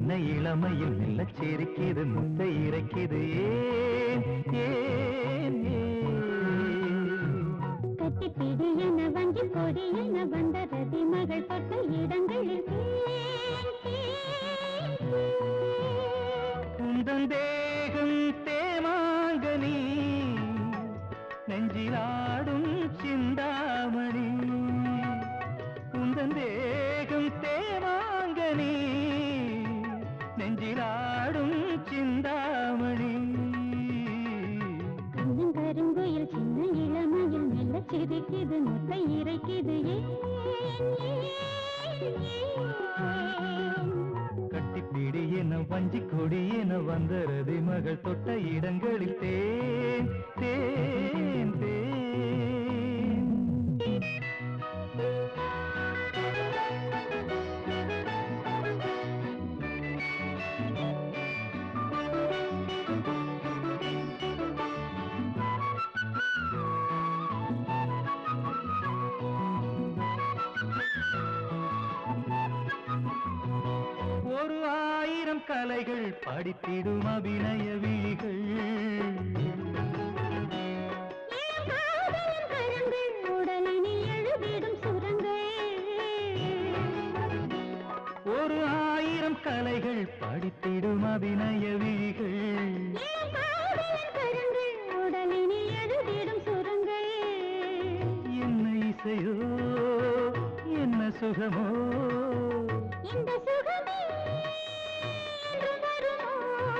சின்ன இளமையில் மெல்ல சிரிக்குது முத்தை இறைக்குது ஏன் ஏன் ஏன் கட்டிப்பிடி என வஞ்சி கொடி என வந்த ரதி மகள் தொட்ட இடங்களில் தேன், தேன், தேன். உந்தன் தேகம் தேமாங்கனி நெஞ்சிலாடும் சிந்தாமணி உந்தன் தேகம் தேமாங்கனி நெஞ்சிலாடும் சிந்தாமணி கண்ணும் கருங்குயில் சின்ன இளமையில் மெல்ல சிரிக்குது முட்டை இறைக்குது ஏன், ஏன், ஏன்? கட்டிப்பிடி என வஞ்சி கொடி என வந்தரதி மகள் தொட்ட இடங்களில் தேன் தேன் தேன் ஒரு ஆயிரம் கலைகள் படித்திடும் அபிநய விழிகள் காதலின் கரங்கள் உடலினில் எழுதிடும் சுரங்கள் ஒரு ஆயிரம் கலைகள் படித்திடும் அபிநய விழிகள் ஏன் காதலின் கரங்கள் உடலினில் எழுதிடும் சுரங்கள் என்ன இசையோ என்ன சுகமோ இந்த சுகமே என்று வருமோ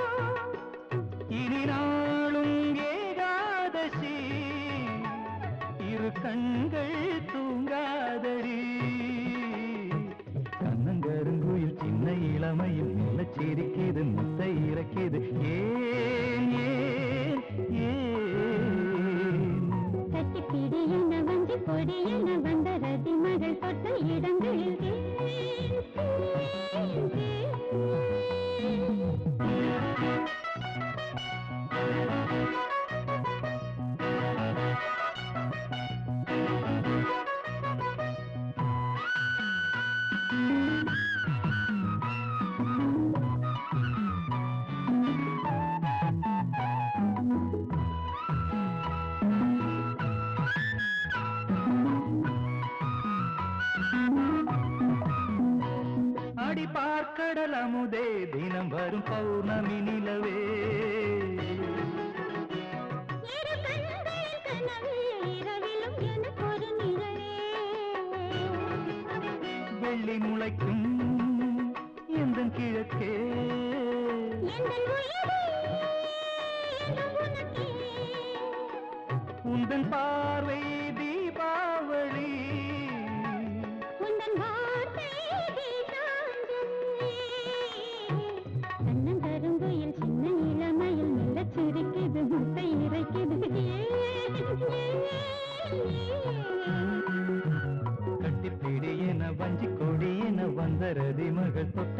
இனி நாளும் ஏகாதசி இரு கண்கள் தூங்காதடி கண்ணங்கருங்குயில் சின்ன இளமையில் மெல்ல சிரிக்குது முத்தை இறக்கிது ஏன் ஏன் ஏன் கட்டிப்பிடி என வஞ்சி கொடி என வந்த ரதி மகள் தொட்ட இடங்களில் தேன், தேன், தேன். அடி பார்க்கடல் அமுதே தினம் வரும் பௌர்ணமி நிலவே இரு கண்களின் கனவே இரவிலும் எனக்கொரு நிழலே வெள்ளி முளைக்கும் எந்த கிழக்கே எந்தன் உயிரே என்றும் உனக்கே. உந்தன் பார்வை தீபாவளி உந்தன் வார்த்தை கீதாஞ்சலி. கண்ணங்கருங்குயில் சின்ன இளமையில் மெல்லச் சிரிக்குது முட்டை இறைக்குது ஏன், ஏன், ஏன்? கட்டிப்பிடி என வஞ்சி கொடி என வந்த ரதி மகள் தொட்ட